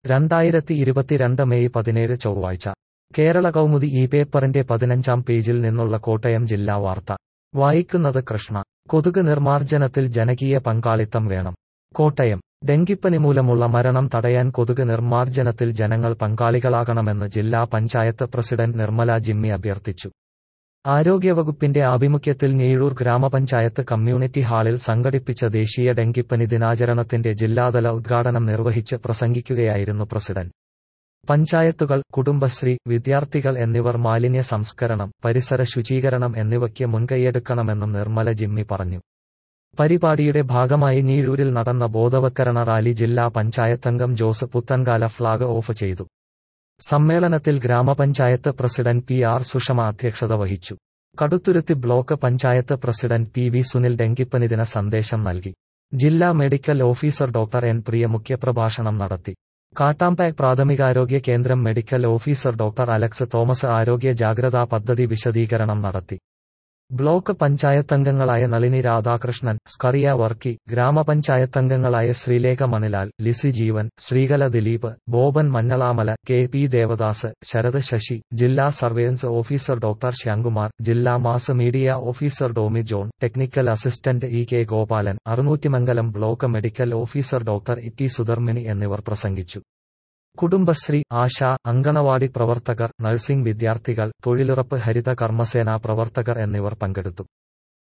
രണ്ടായിരത്തി ഇരുപത്തിരണ്ട് മെയ് പതിനേഴ് ചൊവ്വാഴ്ച കേരള കൗമുദി ഈ പേപ്പറിന്റെ പതിനഞ്ചാം പേജിൽ നിന്നുള്ള കോട്ടയം ജില്ലാ വാർത്ത വായിക്കുന്നത് കൃഷ്ണ കൊതുക് നിർമ്മാർജ്ജനത്തിൽ ജനകീയ പങ്കാളിത്തം വേണം കോട്ടയം ഡെങ്കിപ്പനി മൂലമുള്ള മരണം തടയാൻ കൊതുക് നിർമ്മാർജ്ജനത്തിൽ ജനങ്ങൾ പങ്കാളികളാകണമെന്ന് ജില്ലാ പഞ്ചായത്ത് പ്രസിഡന്റ് നിർമ്മല ജിമ്മി അഭ്യർത്ഥിച്ചു ആരോഗ്യവകുപ്പിന്റെ ആഭിമുഖ്യത്തിൽ ഞെഴൂർ ഗ്രാമപഞ്ചായത്ത് കമ്മ്യൂണിറ്റി ഹാളിൽ സംഘടിപ്പിച്ച ദേശീയ ഡെങ്കിപ്പനി ദിനാചരണത്തിന്റെ ജില്ലാതല ഉദ്ഘാടനം നിർവഹിച്ച് പ്രസംഗിക്കുകയായിരുന്നു പ്രസിഡന്റ് പഞ്ചായത്തുകൾ കുടുംബശ്രീ വിദ്യാർത്ഥികൾ എന്നിവർ മാലിന്യ സംസ്കരണം പരിസര ശുചീകരണം എന്നിവയ്ക്ക് മുൻകൈയെടുക്കണമെന്നും നിർമ്മല ജിമ്മി പറഞ്ഞു പരിപാടിയുടെ ഭാഗമായി ഞീഴൂരിൽ നടന്ന ബോധവത്കരണ റാലി ജില്ലാ പഞ്ചായത്തംഗം ജോസ് പുത്തൻകാല ഫ്ളാഗ് ഓഫ് ചെയ്തു സമ്മേളനത്തിൽ ഗ്രാമപഞ്ചായത്ത് പ്രസിഡന്റ് പി ആർ സുഷമ അധ്യക്ഷത വഹിച്ചു Kaduthuruthy block panchayat president P V Sunil ഡെങ്കിപ്പനി ദിന സന്ദേശം നൽകി ജില്ലാ medical officer doctor N Priya മുഖ്യപ്രഭാഷണം നടത്തി കാട്ടാമ്പാക് പ്രാഥമികാരോഗ്യ കേന്ദ്രം medical officer doctor Alex Thomas ആരോഗ്യ ജാഗ്രതാ പദ്ധതി വിശദീകരണം നടത്തി ബ്ലോക്ക് പഞ്ചായത്തംഗങ്ങളായ നളിനി രാധാകൃഷ്ണൻ സ്കറിയ വർക്കി ഗ്രാമപഞ്ചായത്തംഗങ്ങളായ ശ്രീലേഖ മണിലാൽ ലിസി ജീവൻ ശ്രീകല ദിലീപ് ബോബൻ മഞ്ഞളാമല കെ പി ദേവദാസ് ശരത് ശശി ജില്ലാ സർവേലൻസ് ഓഫീസർ ഡോക്ടർ ശ്യാംകുമാർ ജില്ലാ mass media officer Domi John technical assistant E K Gopalan Arunnoottimangalam block medical officer doctor E Sudharmini എന്നിവർ പ്രസംഗിച്ചു കുടുംബശ്രീ ആശ അങ്കണവാടി പ്രവർത്തകർ നഴ്സിംഗ് വിദ്യാർത്ഥികൾ തൊഴിലുറപ്പ് ഹരിത കർമ്മസേനാ പ്രവർത്തകർ എന്നിവർ പങ്കെടുത്തു